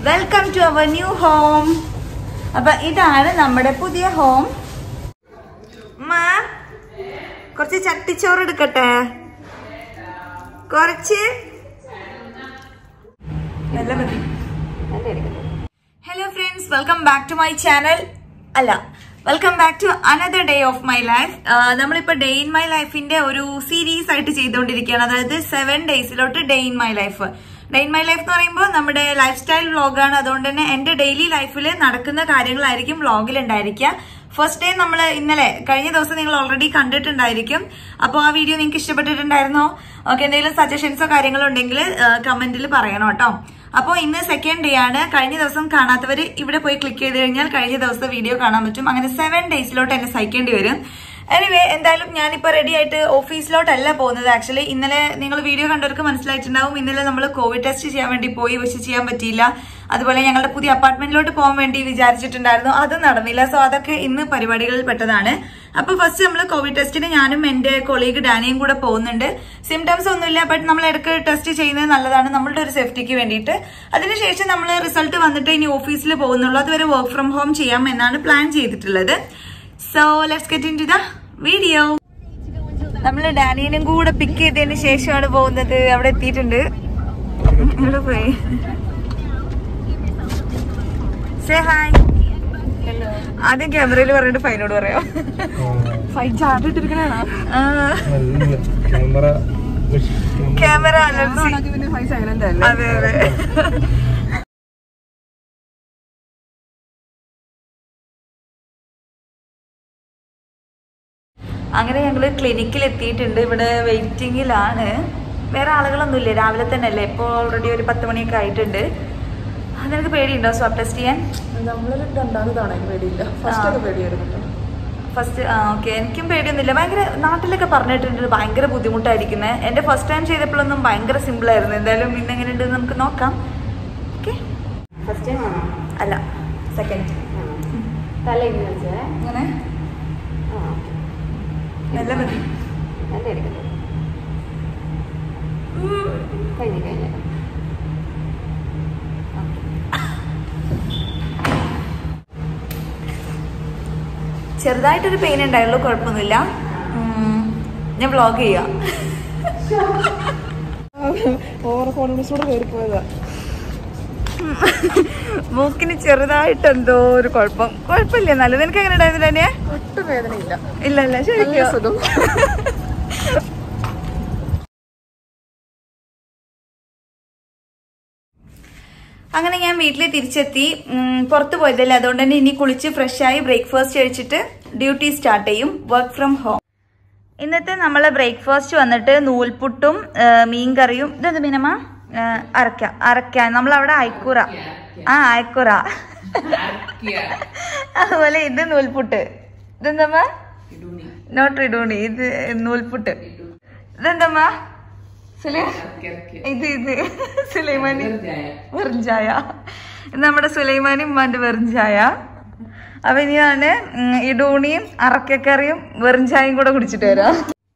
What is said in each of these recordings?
Welcome to our new home അപ്പൊ ഇതാണ് നമ്മുടെ പുതിയ ഹോം മാ കുറച്ച് ചട്ടിച്ചോറ് എടുക്കട്ടെ കുറച്ച് നല്ല മതി hello friends welcome back to my channel അല്ല welcome back to another day of my life നമ്മളിപ്പോ ഡേ ഇൻ മൈ ലൈഫിന്റെ ഒരു സീരീസ് ആയിട്ട് ചെയ്തുകൊണ്ടിരിക്കുകയാണ് അതായത് സെവൻ ഡേയ്സിലോട്ട് day in my life day in my life എന്ന് പറയുമ്പോൾ നമ്മുടെ ലൈഫ് സ്റ്റൈൽ വ്ളോഗാണ് അതുകൊണ്ട് തന്നെ എന്റെ ഡെയിലി ലൈഫിൽ നടക്കുന്ന കാര്യങ്ങളായിരിക്കും വ്ളോഗിൽ ഉണ്ടായിരിക്കുക ഫസ്റ്റ് ഡേ നമ്മൾ ഇന്നലെ കഴിഞ്ഞ ദിവസം നിങ്ങൾ ഓൾറെഡി കണ്ടിട്ടുണ്ടായിരിക്കും അപ്പോൾ ആ വീഡിയോ നിങ്ങൾക്ക് ഇഷ്ടപ്പെട്ടിട്ടുണ്ടായിരുന്നോ ഓക്കെ എന്തെങ്കിലും സജഷൻസോ കാര്യങ്ങളോ ഉണ്ടെങ്കിൽ കമന്റിൽ പറയണം കേട്ടോ അപ്പോൾ ഇന്ന് സെക്കൻഡ് ഡേ ആണ് കഴിഞ്ഞ ദിവസം കാണാത്തവർ ഇവിടെ പോയി ക്ലിക്ക് ചെയ്ത് കഴിഞ്ഞാൽ കഴിഞ്ഞ ദിവസത്തെ വീഡിയോ കാണാൻ പറ്റും അങ്ങനെ സെവൻ ഡേയ്സിലോട്ട് എന്നെ സഹിക്കേണ്ടി വരും എനിവേ എന്തായാലും ഞാനിപ്പോൾ റെഡി ആയിട്ട് ഓഫീസിലോട്ടല്ല പോകുന്നത് ആക്ച്വലി ഇന്നലെ നിങ്ങൾ വീഡിയോ കണ്ടവർക്ക് മനസ്സിലായിട്ടുണ്ടാവും ഇന്നലെ നമ്മൾ കോവിഡ് ടെസ്റ്റ് ചെയ്യാൻ വേണ്ടി പോയി പക്ഷെ ചെയ്യാൻ പറ്റിയില്ല അതുപോലെ ഞങ്ങളുടെ പുതിയ അപ്പാർട്ട്മെന്റിലോട്ട് പോകാൻ വേണ്ടി വിചാരിച്ചിട്ടുണ്ടായിരുന്നു അത് നടന്നില്ല സോ അതൊക്കെ ഇന്ന് പരിപാടികളിൽ പെട്ടതാണ് അപ്പൊ ഫസ്റ്റ് നമ്മൾ കോവിഡ് ടെസ്റ്റിന് ഞാനും എന്റെ കൊളീഗ് ഡാനിയും കൂടെ പോകുന്നുണ്ട് സിംറ്റംസ് ഒന്നുമില്ല ബട്ട് നമ്മൾ ഇടയ്ക്ക് ടെസ്റ്റ് ചെയ്യുന്നത് നല്ലതാണ് നമ്മളുടെ ഒരു സേഫ്റ്റിക്ക് വേണ്ടിയിട്ട് അതിനുശേഷം നമ്മൾ റിസൾട്ട് വന്നിട്ട് ഇനി ഓഫീസിൽ പോകുന്നുള്ളൂ അതുവരെ വർക്ക് ഫ്രം ഹോം ചെയ്യാം എന്നാണ് പ്ലാൻ ചെയ്തിട്ടുള്ളത് so let's get into the video നമ്മൾ ഡാനിയനും കൂടെ പിക്ക് ചെയ്തതിന് ശേഷമാണ് പോകുന്നത് അവിടെ എത്തിയിട്ടുണ്ട് ഇവിടെ പോയി സേ ഹായ് ആദ്യം ക്യാമറയിൽ പറഞ്ഞിട്ട് ഫൈനോട് പറയാം ഫൈൻ ചാർട്ട് ഇട്ടിരിക്കണാണോ ക്യാമറ ക്യാമറ അലർജി പിന്നെ ഫൈൻ സൈലന്റ് അല്ലേ അതെ അതെ അങ്ങനെ ഞങ്ങള് ക്ലിനിക്കിൽ എത്തിയിട്ടുണ്ട് ഇവിടെ വെയിറ്റിംഗിലാണ് വേറെ ആളുകളൊന്നുമില്ല രാവിലെ തന്നെ അല്ലേ ഇപ്പോൾ ഓൾറെഡി ഒരു പത്ത് മണിയൊക്കെ ആയിട്ടുണ്ട് നിനക്ക് പേടിയുണ്ടോ സ്വാബ് ടെസ്റ്റ് ചെയ്യാൻ നമ്മളൊരു രണ്ടാമത് തവണ എനിക്ക് പേടിയില്ല ഫസ്റ്റ് ഒക്കെ പേടിയായിരുന്നു കേട്ടോ. ഫസ്റ്റ് ആ ഓക്കെ എനിക്കും പേടിയൊന്നുമില്ല ഭയങ്കര നാട്ടിലൊക്കെ പറഞ്ഞിട്ടുണ്ട് ഭയങ്കര ബുദ്ധിമുട്ടായിരിക്കുന്നത് എൻ്റെ ഫസ്റ്റ് ടൈം ചെയ്തപ്പോഴൊന്നും ഭയങ്കര സിമ്പിൾ ആയിരുന്നു എന്തായാലും ഇന്ന് എങ്ങനെയുണ്ട് നമുക്ക് നോക്കാം ഓക്കെ ഫസ്റ്റ് ടൈം ആണോ അല്ല സെക്കൻഡ് തല ഇങ്ങനെ വെച്ചേ അങ്ങനെ ആ നല്ല മതി നല്ല എടുക്കട്ടെ കഴിഞ്ഞു കഴിഞ്ഞു ചെറുതായിട്ടൊരു പെയിൻ ഉണ്ടായുള്ളൂ കുഴപ്പമൊന്നുമില്ല ഉം, ഞാൻ വ്ളോഗ് ചെയ്യാം ഓവർ കോൺഫിഡൻസോടെ കയറി പോയതാ മൂക്കിന് ചെറുതായിട്ട് എന്തോ ഒരു കുഴപ്പം കുഴപ്പമില്ല നല്ലത് എനിക്ക് എങ്ങനെ ഉണ്ടായിരുന്നു തന്നെ ഒട്ടും വേദനയില്ല ഇല്ല ഇല്ല നല്ല ശരിക്കും സുഖം അങ്ങനെ ഞാൻ വീട്ടിൽ തിരിച്ചെത്തി ഉം, പുറത്ത് പോയതല്ലേ അതുകൊണ്ട് തന്നെ ഇനി കുളിച്ച് ഫ്രഷായി ബ്രേക്ക്ഫാസ്റ്റ് കഴിച്ചിട്ട് ഡ്യൂട്ടി സ്റ്റാർട്ട് ചെയ്യും വർക്ക് ഫ്രം ഹോം ഇന്നത്തെ നമ്മളെ ബ്രേക്ക്ഫാസ്റ്റ് വന്നിട്ട് നൂൽപുട്ടും ആ, മീൻകറിയും ഇതെന്ത് മീനമ്മ ആ, അരക്ക അരക്ക നമ്മളവിടെ അയക്കൂറ ആ അയക്കൂറ അതുപോലെ ഇത് നൂൽപുട്ട് ഇതെന്തമ്മ നോട്ട് ഇടൂണി ഇത് നൂൽപുട്ട് ഇതെന്തമ്മ സുലൈ ഇത് ഇത് സുലൈമാനി വെറും ചായ ഇത് നമ്മുടെ സുലൈമാനി ഉമ്മാന്റെ വെറും ചായ അപ്പൊ ഇനി ഞാന് ഉം, ഇടൂണിയും അറക്കക്കറിയും വെറും ചായയും കൂടെ കുടിച്ചിട്ട് വരാം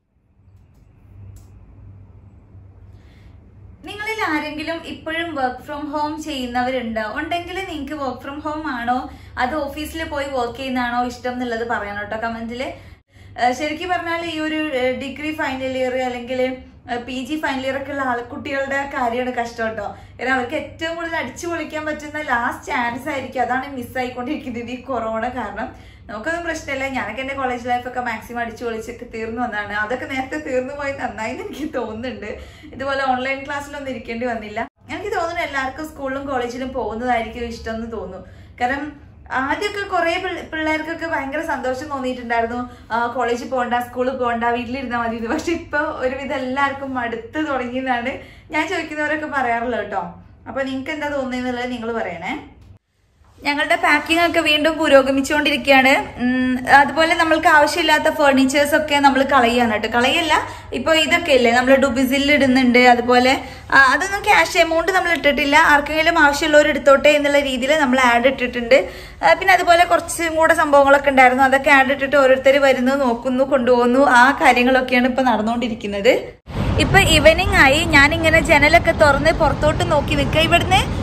നിങ്ങളിൽ ആരെങ്കിലും ഇപ്പോഴും വർക്ക് ഫ്രം ഹോം ചെയ്യുന്നവരുണ്ടോ ഉണ്ടെങ്കിൽ നിങ്ങൾക്ക് വർക്ക് ഫ്രം ഹോം ആണോ അത് ഓഫീസിൽ പോയി വർക്ക് ചെയ്യുന്നതാണോ ഇഷ്ടം എന്നുള്ളത് പറയണം കേട്ടോ കമന്റില് ശരിക്കും പറഞ്ഞാൽ ഈ ഒരു ഡിഗ്രി ഫൈനൽ ഇയർ അല്ലെങ്കിൽ പി ജി ഫൈനൽ ഇയർ ഒക്കെ ഉള്ള ആൾക്കുട്ടികളുടെ കാര്യമാണ് കഷ്ടം കേട്ടോ കാരണം അവർക്ക് ഏറ്റവും കൂടുതൽ അടിച്ചു പൊളിക്കാൻ പറ്റുന്ന ലാസ്റ്റ് ചാൻസ് ആയിരിക്കും അതാണ് മിസ് ആയിക്കൊണ്ടിരിക്കുന്നത് ഈ കൊറോണ കാരണം നമുക്കൊന്നും പ്രശ്നമില്ല ഞാനൊക്കെ എന്റെ കോളേജ് ലൈഫൊക്കെ മാക്സിമം അടിച്ചു പൊളിച്ചൊക്കെ തീർന്നു വന്നതാണ് അതൊക്കെ നേരത്തെ തീർന്നു പോയി നന്നായി എന്ന് എനിക്ക് തോന്നുന്നുണ്ട് ഇതുപോലെ ഓൺലൈൻ ക്ലാസ്സിലൊന്നും ഇരിക്കേണ്ടി വന്നില്ല എനിക്ക് തോന്നുന്നു എല്ലാവർക്കും സ്കൂളിലും കോളേജിലും പോകുന്നതായിരിക്കും ഇഷ്ടം എന്ന് തോന്നുന്നു കാരണം ആദ്യമൊക്കെ കുറെ പിള്ളേർക്കൊക്കെ ഭയങ്കര സന്തോഷം തോന്നിയിട്ടുണ്ടായിരുന്നു ആ, കോളേജിൽ പോകണ്ട സ്കൂളിൽ പോകണ്ട വീട്ടിലിരുന്നാൽ മതി എന്ന് പക്ഷെ ഇപ്പൊ ഒരുവിധം എല്ലാവർക്കും മടുത്ത് തുടങ്ങിയെന്നാണ് ഞാൻ ചോദിക്കുന്നവരൊക്കെ പറയാറുള്ളത് കേട്ടോ അപ്പൊ നിങ്ങൾക്ക് എന്താ തോന്നിയെന്നുള്ളത് നിങ്ങൾ പറയണേ ഞങ്ങളുടെ പാക്കിംഗ് ഒക്കെ വീണ്ടും പുരോഗമിച്ചുകൊണ്ടിരിക്കുകയാണ് ഉം, അതുപോലെ നമ്മൾക്ക് ആവശ്യമില്ലാത്ത ഫർണിച്ചേഴ്സ് ഒക്കെ നമ്മൾ കളയാണ് കേട്ടോ കളയല്ല ഇപ്പൊ ഇതൊക്കെ ഇല്ലേ നമ്മൾ ഡുബിസിൽ ഇടുന്നുണ്ട് അതുപോലെ ആ, അതൊന്നും ക്യാഷ് എമൗണ്ട് നമ്മൾ ഇട്ടിട്ടില്ല ആർക്കെങ്കിലും ആവശ്യമുള്ളവർ എടുത്തോട്ടെ എന്നുള്ള രീതിയിൽ നമ്മൾ ആഡ് ഇട്ടിട്ടുണ്ട് ആ, പിന്നെ അതുപോലെ കുറച്ചും കൂടെ സംഭവങ്ങളൊക്കെ ഉണ്ടായിരുന്നു അതൊക്കെ ആഡ് ഇട്ടിട്ട് ഓരോരുത്തർ വരുന്നു നോക്കുന്നു കൊണ്ടുപോകുന്നു ആ കാര്യങ്ങളൊക്കെയാണ് ഇപ്പൊ നടന്നുകൊണ്ടിരിക്കുന്നത് ഇപ്പൊ ഈവനിങ് ആയി ഞാൻ ഇങ്ങനെ ജനലൊക്കെ തുറന്ന് പുറത്തോട്ട് നോക്കി നിൽക്കുക ഇവിടുന്ന്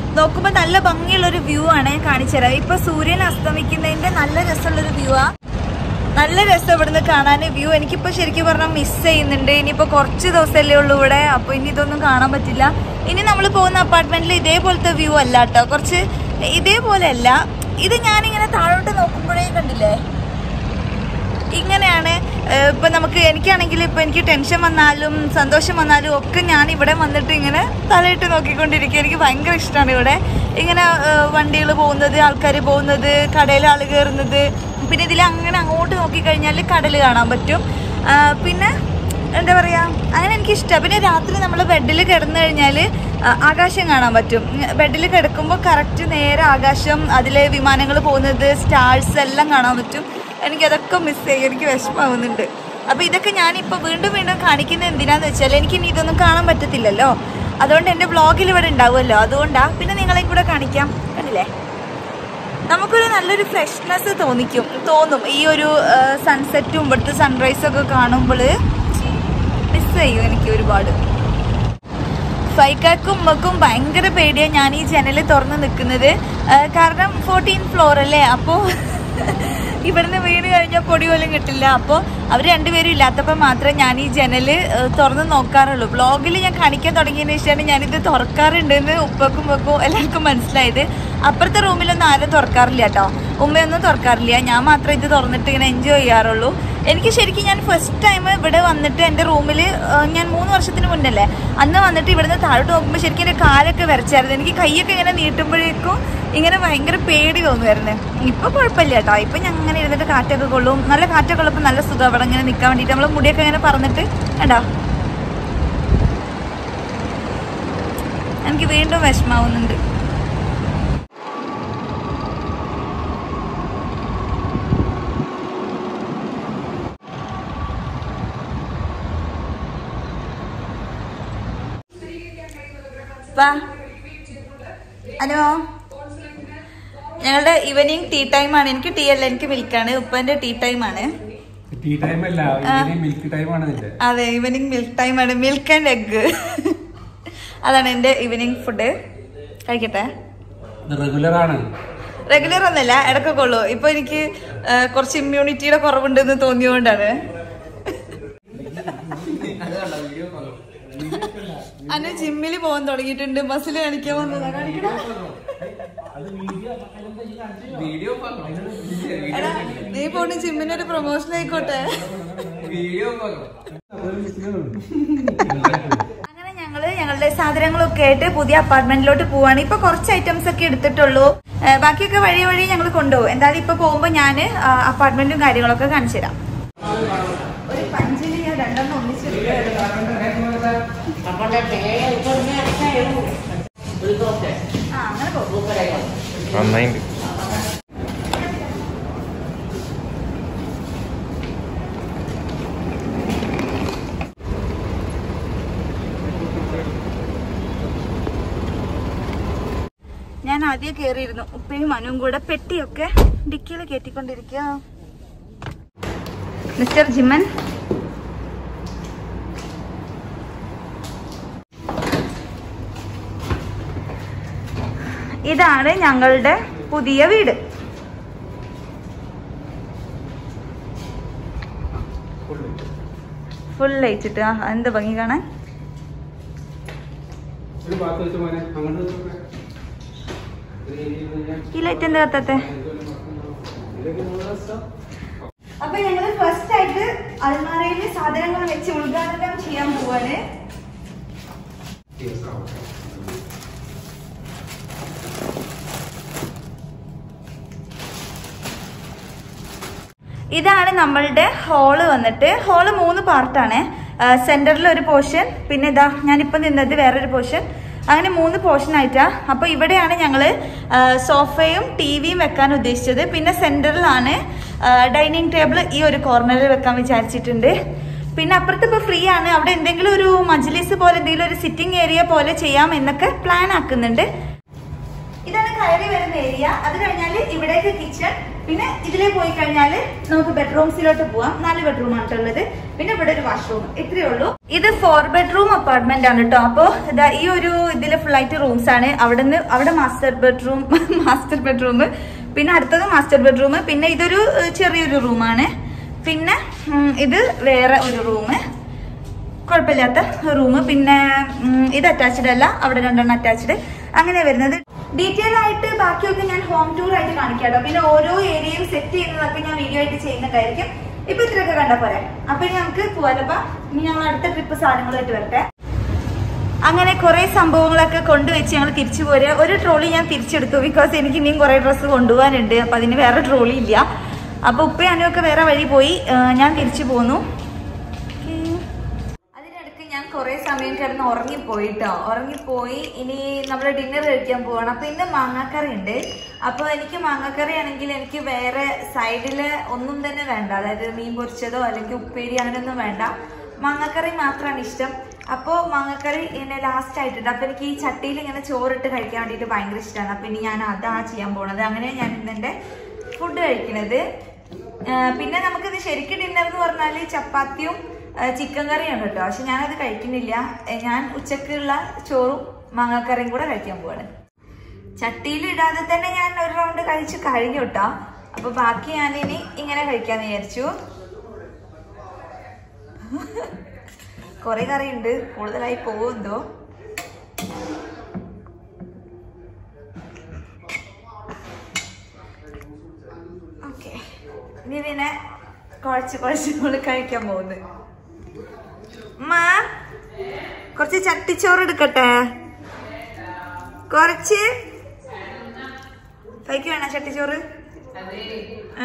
നോക്കുമ്പോൾ നല്ല ഭംഗിയുള്ള ഒരു വ്യൂ ആണ് കാണിച്ചു തരാം ഇപ്പൊ സൂര്യൻ അസ്തമിക്കുന്നതിന്റെ നല്ല രസമുള്ളൊരു വ്യൂ ആ നല്ല രസം ഇവിടുന്ന് കാണാൻ വ്യൂ എനിക്കിപ്പോ ശരിക്കും പറഞ്ഞാൽ മിസ് ചെയ്യുന്നുണ്ട് ഇനിയിപ്പോ കുറച്ച് ദിവസമല്ലേ ഉള്ളൂ ഇവിടെ അപ്പൊ ഇനി ഇതൊന്നും കാണാൻ പറ്റില്ല ഇനി നമ്മൾ പോകുന്ന അപ്പാർട്ട്മെന്റിൽ ഇതേപോലത്തെ വ്യൂ അല്ല കേട്ടോ കുറച്ച് ഇതേപോലെ അല്ല ഇത് ഞാനിങ്ങനെ താഴോട്ട് നോക്കുമ്പോഴേ കണ്ടില്ലേ ഇങ്ങനെയാണ് ഏഹ്, ഇപ്പൊ നമുക്ക് എനിക്കാണെങ്കിൽ ഇപ്പൊ എനിക്ക് ടെൻഷൻ വന്നാലും സന്തോഷം വന്നാലും ഒക്കെ ഞാൻ ഇവിടെ വന്നിട്ട് ഇങ്ങനെ തലയിട്ട് നോക്കിക്കൊണ്ടിരിക്കും എനിക്ക് ഭയങ്കര ഇഷ്ടമാണ് ഇവിടെ ഇങ്ങനെ വണ്ടികൾ പോകുന്നത് ആൾക്കാർ പോകുന്നത് കടയിൽ ആൾ കയറുന്നത് പിന്നെ ഇതിൽ അങ്ങനെ അങ്ങോട്ട് നോക്കിക്കഴിഞ്ഞാൽ കടൽ കാണാൻ പറ്റും ആ, പിന്നെ എന്താ പറയാ അങ്ങനെ എനിക്ക് ഇഷ്ടമാണ് പിന്നെ രാത്രി നമ്മൾ ബെഡിൽ കിടന്നു കഴിഞ്ഞാൽ ആകാശം കാണാൻ പറ്റും ബെഡിൽ കിടക്കുമ്പോൾ കറക്റ്റ് നേരെ ആകാശം അതിലെ വിമാനങ്ങൾ പോകുന്നത് സ്റ്റാർസ് എല്ലാം കാണാൻ പറ്റും എനിക്കതൊക്കെ മിസ് ചെയ്യും എനിക്ക് വിഷമാവുന്നുണ്ട് അപ്പോൾ ഇതൊക്കെ ഞാനിപ്പോൾ വീണ്ടും വീണ്ടും കാണിക്കുന്നത് എന്തിനാന്ന് വെച്ചാൽ എനിക്ക് ഇനി ഇതൊന്നും കാണാൻ പറ്റത്തില്ലല്ലോ അതുകൊണ്ട് എൻ്റെ ബ്ലോഗിൽ ഇവിടെ ഉണ്ടാവുമല്ലോ അതുകൊണ്ടാ പിന്നെ നിങ്ങളെയും കൂടെ കാണിക്കാം കണ്ടില്ലേ നമുക്കൊരു നല്ലൊരു ഫ്രഷ്നെസ് തോന്നിക്കും തോന്നും ഈ ഒരു സൺസെറ്റും ഇവിടുത്തെ സൺറൈസും ഒക്കെ കാണുമ്പോൾ മിസ് ചെയ്യും എനിക്ക് ഒരുപാട് ഫൈക്കാക്കും ഉമ്മക്കും ഭയങ്കര പേടിയാണ് ഞാൻ ഈ ജനൽ തുറന്ന് നിൽക്കുന്നത് കാരണം ഫോർട്ടീൻ ഫ്ലോർ അല്ലേ അപ്പോൾ ഇവിടുന്ന് വീണ് കഴിഞ്ഞാൽ പൊടി പോലും കിട്ടില്ല അപ്പോൾ അവർ രണ്ടുപേരും ഇല്ലാത്തപ്പോൾ മാത്രമേ ഞാൻ ഈ ജനൽ തുറന്ന് നോക്കാറുള്ളൂ ബ്ലോഗിൽ ഞാൻ കാണിക്കാൻ തുടങ്ങിയതിന് ശേഷമാണ് ഞാനിത് തുറക്കാറുണ്ടെന്ന് ഉപ്പക്കും ഉമ്മക്കും എല്ലാവർക്കും മനസ്സിലായത് അപ്പുറത്തെ റൂമിലൊന്നും ആരും തുറക്കാറില്ല കേട്ടോ ഉമ്മയൊന്നും തുറക്കാറില്ല ഞാൻ മാത്രമേ ഇത് തുറന്നിട്ട് ഇങ്ങനെ എൻജോയ് ചെയ്യാറുള്ളൂ എനിക്ക് ശരിക്കും ഞാൻ ഫസ്റ്റ് ടൈം ഇവിടെ വന്നിട്ട് എൻ്റെ റൂമിൽ ഞാൻ മൂന്ന് വർഷത്തിന് മുന്നല്ലേ അന്ന് വന്നിട്ട് ഇവിടുന്ന് താഴോട്ട് നോക്കുമ്പോൾ ശരിക്കും എൻ്റെ കാലൊക്കെ വരച്ചായിരുന്നു എനിക്ക് കൈയൊക്കെ ഇങ്ങനെ നീട്ടുമ്പോഴേക്കും ഇങ്ങനെ ഭയങ്കര പേടി തോന്നുമായിരുന്നു ഇപ്പോൾ കുഴപ്പമില്ല കേട്ടോ ഇപ്പം ഞാൻ അങ്ങനെ ഇരുന്നിട്ട് കാറ്റൊക്കെ കൊള്ളും നല്ല കാറ്റൊക്കെ ഉള്ളപ്പോൾ നല്ല സുഖം അവിടെ ഇങ്ങനെ നിൽക്കാൻ വേണ്ടിയിട്ട് നമ്മൾ മുടിയൊക്കെ ഇങ്ങനെ പറന്നിട്ട് കണ്ടോ എനിക്ക് വീണ്ടും വിഷമാവുന്നുണ്ട് വാ ഹലോ ഞങ്ങളുടെ ഈവനിങ് ടീ ടൈം ആണ് എനിക്ക് ടീ അല്ല എനിക്ക് മിൽക്കാണ് ഉപ്പന്റെ ടീ ടൈം ആണ് ടീ ടൈം അല്ല മിൽക്ക് ടൈം ആണ് ഇതിന്റെ അതെ ഈവനിങ് മിൽക്ക് ടൈം ആണ് മിൽക്ക് ആൻഡ് എഗ് അതാണ് എന്റെ ഈവനിങ് ഫുഡ് കഴിക്കട്ടെ റെഗുലർ ആണ് റെഗുലർ ഒന്നല്ല ഇടക്കൊക്കെ ഉള്ളൂ ഇപ്പൊ എനിക്ക് ആ, കുറച്ച് ഇമ്മ്യൂണിറ്റിയുടെ കുറവുണ്ടെന്ന് തോന്നിയോണ്ടാണ് അന്ന് ജിമ്മിൽ പോകാൻ തുടങ്ങിയിട്ടുണ്ട് മസിൽ കാണിക്കാൻ വന്നതാ കാണിക്കടാ. എടാ, നീ പോണ ജിമ്മിന് ഒരു പ്രൊമോഷൻ ആയിക്കോട്ടെ അങ്ങനെ ഞങ്ങള് ഞങ്ങളുടെ സാധനങ്ങളൊക്കെ ആയിട്ട് പുതിയ അപ്പാർട്ട്മെന്റിലോട്ട് പോവാണ് ഇപ്പൊ കുറച്ച് ഐറ്റംസ് ഒക്കെ എടുത്തിട്ടുള്ളൂ ഏ, ബാക്കിയൊക്കെ വഴി വഴി ഞങ്ങൾ കൊണ്ടുപോകും എന്തായാലും ഇപ്പൊ പോകുമ്പോ ഞാൻ അപ്പാർട്ട്മെന്റും കാര്യങ്ങളൊക്കെ കാണിച്ചു തരാം ഒരു പഞ്ചിന് ഞാൻ രണ്ടെണ്ണം ഒന്നിച്ചെടുക്കുകയായിരുന്നു ആ അങ്ങനെ പോകും നന്നായിണ്ട് ഞാൻ ആദ്യം കയറിയിരുന്നു ഉപ്പയും മനുവും കൂടെ പെട്ടിയൊക്കെ ഡിക്കിയിൽ കയറ്റിക്കൊണ്ടിരിക്കുക മിസ്റ്റർ ജിമൻ ഇതാണ് ഞങ്ങളുടെ പുതിയ വീട് ഫുൾ ലയിച്ചിട്ട് ആ എന്താ ഭംഗി കാണാൻ ഒരു ഭാഗത്ത് വെച്ച് മോനെ അങ്ങോട്ട് ഈ ലൈറ്റ് എന്താ കത്താത്തെ അപ്പൊ ഞങ്ങള് ഫസ്റ്റ് ആയിട്ട് അൽമാരയില് സാധനങ്ങൾ വെച്ച് ഉദ്ഘാടനം ചെയ്യാൻ പോവാണ് ഇതാണ് നമ്മളുടെ ഹോള് വന്നിട്ട് ഹോള് മൂന്ന് പാർട്ടാണ് സെന്ററിൽ ഒരു പോർഷൻ പിന്നെ ഇതാ ഞാനിപ്പോൾ നിന്നത് വേറൊരു പോർഷൻ അങ്ങനെ മൂന്ന് പോർഷൻ ആയിട്ടാ അപ്പൊ ഇവിടെയാണ് ഞങ്ങള് ആ, സോഫയും ടി വിയും വെക്കാൻ ഉദ്ദേശിച്ചത് പിന്നെ സെന്ററിലാണ് ഡൈനിങ് ടേബിൾ ഈ ഒരു കോർണറിൽ വെക്കാൻ വിചാരിച്ചിട്ടുണ്ട് പിന്നെ അപ്പുറത്ത് ഇപ്പോൾ ഫ്രീ ആണ് അവിടെ എന്തെങ്കിലും ഒരു മജ്ലിസ് പോലെ എന്തെങ്കിലും ഒരു സിറ്റിംഗ് ഏരിയ പോലെ ചെയ്യാം എന്നൊക്കെ പ്ലാൻ ആക്കുന്നുണ്ട് ഇതാണ് കയറി വരുന്ന ഏരിയ അത് കഴിഞ്ഞാൽ ഇവിടേക്ക് കിച്ചൺ പിന്നെ ഇതിലേ പോയി കഴിഞ്ഞാൽ നമുക്ക് ബെഡ്റൂംസിലോട്ട് പോവാം നാല് ബെഡ്റൂം ആണ് ഉള്ളത് പിന്നെ ഇവിടെ ഒരു വാഷ്റൂം ഇത്രയേ ഉള്ളൂ ഇത് ഫോർ ബെഡ്റൂം അപ്പാർട്ട്മെന്റ് ആണ് കേട്ടോ അപ്പോ ഇതാ ഈ ഒരു ഇതിൽ ഫുൾ ആയിട്ട് റൂംസ് ആണ് അവിടെ നിന്ന് അവിടെ മാസ്റ്റർ ബെഡ്റൂം മാസ്റ്റർ ബെഡ്റൂം പിന്നെ അടുത്തത് മാസ്റ്റർ ബെഡ്റൂം പിന്നെ ഇതൊരു ഏഹ്, ചെറിയൊരു റൂമാണ് പിന്നെ ഉം, ഇത് വേറെ ഒരു റൂം കുഴപ്പമില്ലാത്ത റൂം പിന്നെ ഉം, ഇത് അറ്റാച്ച്ഡ് അല്ല അവിടെ രണ്ടെണ്ണം അറ്റാച്ച്ഡ് അങ്ങനെ വരുന്നത് ഡീറ്റെയിൽ ആയിട്ട് ബാക്കിയൊക്കെ ഞാൻ ഹോം ടൂർ ആയിട്ട് കാണിക്കാം കേട്ടോ പിന്നെ ഓരോ ഏരിയയും സെറ്റ് ചെയ്യുന്നതൊക്കെ ഞാൻ വീഡിയോ ആയിട്ട് ചെയ്യുന്നുണ്ടായിരിക്കും ഇപ്പൊ ഇത്രയൊക്കെ കണ്ട പോരെ അപ്പൊ ഇനി നമുക്ക് പോവാലപ്പ ഇനി ഞങ്ങൾ അടുത്ത ട്രിപ്പ് സാധനങ്ങളായിട്ട് വരട്ടെ അങ്ങനെ കുറെ സംഭവങ്ങളൊക്കെ കൊണ്ടുവച്ച് ഞങ്ങൾ തിരിച്ചു പോരുക ഒരു ട്രോളി ഞാൻ തിരിച്ചെടുത്തു ബിക്കോസ് എനിക്ക് ഇനിയും കുറെ ഡ്രസ്സ് കൊണ്ടുപോകാനുണ്ട് അപ്പൊ അതിന് വേറെ ട്രോളി ഇല്ല അപ്പൊ ഉപ്പയും ഒക്കെ വേറെ വഴി പോയി ആ, ഞാൻ തിരിച്ചു പോന്നു അതിനിടയ്ക്ക് ഞാൻ കുറെ സമയം കിടന്ന് ഉറങ്ങിപ്പോയിട്ടോ ഉറങ്ങിപ്പോയി ഇനി നമ്മൾ ഡിന്നർ കഴിക്കാൻ പോവാണ് അപ്പൊ ഇന്ന് മാങ്ങാക്കറി ഉണ്ട് അപ്പൊ എനിക്ക് മാങ്ങാക്കറി ആണെങ്കിൽ എനിക്ക് വേറെ സൈഡില് ഒന്നും തന്നെ വേണ്ട അതായത് മീൻ പൊരിച്ചതോ അല്ലെങ്കിൽ ഉപ്പേരി അങ്ങനെയൊന്നും വേണ്ട മാങ്ങാക്കറി മാത്രമാണ് ഇഷ്ടം അപ്പോൾ മാങ്ങാക്കറി ഇങ്ങനെ ലാസ്റ്റ് ആയിട്ടുണ്ട് അപ്പൊ എനിക്ക് ഈ ചട്ടിയിൽ ഇങ്ങനെ ചോറിട്ട് കഴിക്കാൻ വേണ്ടിയിട്ട് ഭയങ്കര ഇഷ്ടമാണ് അപ്പൊ ഇനി ഞാൻ അതാണ് ചെയ്യാൻ പോണത് അങ്ങനെ ഞാൻ ഇന്നെന്റെ ഫുഡ് കഴിക്കണത് ആ, പിന്നെ നമുക്കിത് ശരിക്കും ഡിന്നർ എന്ന് പറഞ്ഞാല് ചപ്പാത്തിയും ആ, ചിക്കൻ കറിയാണ് കേട്ടോ പക്ഷെ ഞാനത് കഴിക്കുന്നില്ല ഏ, ഞാൻ ഉച്ചക്കുള്ള ചോറും മാങ്ങാക്കറിയും കൂടെ കഴിക്കാൻ പോവാണ് ചട്ടിയിൽ ഇടാതെ തന്നെ ഞാൻ ഒരു റൗണ്ട് കഴിച്ച് കഴിഞ്ഞു കേട്ടോ അപ്പൊ ബാക്കി ഞാനിനി ഇങ്ങനെ കഴിക്കാന്ന് വിചാരിച്ചു കുറെ കറിയുണ്ട് കൂടുതലായി പോകുന്നോ ഓക്കെ ഇനി പിന്നെ കുഴച്ച് കുഴച്ച് നമ്മൾ കഴിക്കാൻ പോകുന്നു ഉമ്മ കുറച്ച് ചട്ടിച്ചോറ് എടുക്കട്ടെ കുറച്ച് കൈക്ക് വേണ ചട്ടിച്ചോറ് ആ.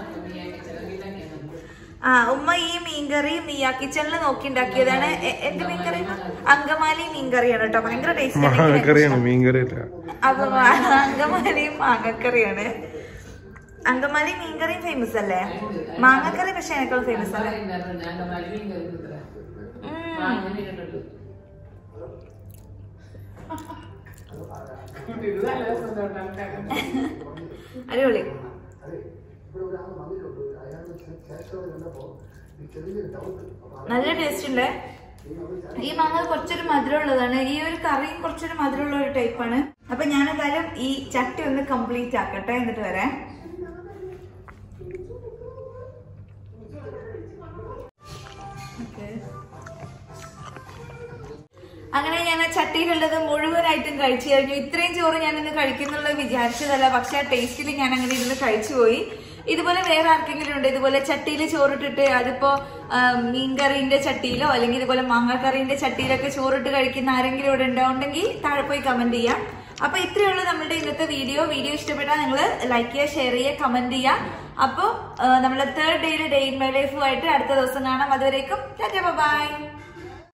ആ ഉമ്മ ഈ മീൻകറി മിയാ കിച്ചണിൽ നോക്കി ഉണ്ടാക്കിയതാണ് എ- എന്ത് മീൻകറി അങ്കമാലി മീൻകറിയാണ് കേട്ടോ ഭയങ്കര ടേസ്റ്റ് മാങ്ങക്കറിയാണ് മീൻകറി അല്ല അപ്പൊ അങ്കമാലി മാങ്ങക്കറിയാണ് അങ്കമാലി മീൻകറിയും ഫേമസ് അല്ലേ മാങ്ങക്കറി പക്ഷെ എനക്കാൾ ഫേമസ് അല്ലേ ഉം. അടിപൊളി നല്ല ടേസ്റ്റ് ഉണ്ട് ഈ മാങ്ങ കുറച്ചൊരു മധുരം ഉള്ളതാണ് ഈ ഒരു കറിയും കുറച്ചൊരു മധുരമുള്ള ഒരു ടൈപ്പാണ് അപ്പൊ ഞാൻ എന്തായാലും ഈ ചട്ടി ഒന്ന് കംപ്ലീറ്റ് ആക്കട്ടെ എന്നിട്ട് വരാം അങ്ങനെ ഞാൻ ആ ചട്ടിയിലുള്ളത് മുഴുവനായിട്ടും കഴിച്ചു കഴിഞ്ഞു ഇത്രയും ചോറ് ഞാൻ ഇന്ന് കഴിക്കുന്നുള്ളത് വിചാരിച്ചതല്ല പക്ഷെ ആ ടേസ്റ്റിൽ ഞാൻ അങ്ങനെ ഇരുന്ന് കഴിച്ചു പോയി ഇതുപോലെ വേറെ ആർക്കെങ്കിലും ഉണ്ട് ഇതുപോലെ ചട്ടിയിൽ ചോറിട്ടിട്ട് അതിപ്പോ ആ, മീൻകറിന്റെ ചട്ടിയിലോ അല്ലെങ്കിൽ ഇതുപോലെ മാങ്ങാക്കറിന്റെ ചട്ടിയിലൊക്കെ ചോറിട്ട് കഴിക്കുന്ന ആരെങ്കിലും ഇവിടെ ഉണ്ടാവുണ്ടെങ്കിൽ താഴെ പോയി കമന്റ് ചെയ്യാം അപ്പൊ ഇത്രയേ ഉള്ളൂ നമ്മുടെ ഇന്നത്തെ വീഡിയോ വീഡിയോ ഇഷ്ടപ്പെട്ടാൽ നിങ്ങൾ ലൈക്ക് ചെയ്യുക ഷെയർ ചെയ്യുക കമന്റ് ചെയ്യുക അപ്പോൾ നമ്മുടെ തേർഡ് ഡേയിലെ ഡേ ഇൻ മൈ ലൈഫുമായിട്ട് അടുത്ത ദിവസം കാണാം അതുവരേക്കും ബൈ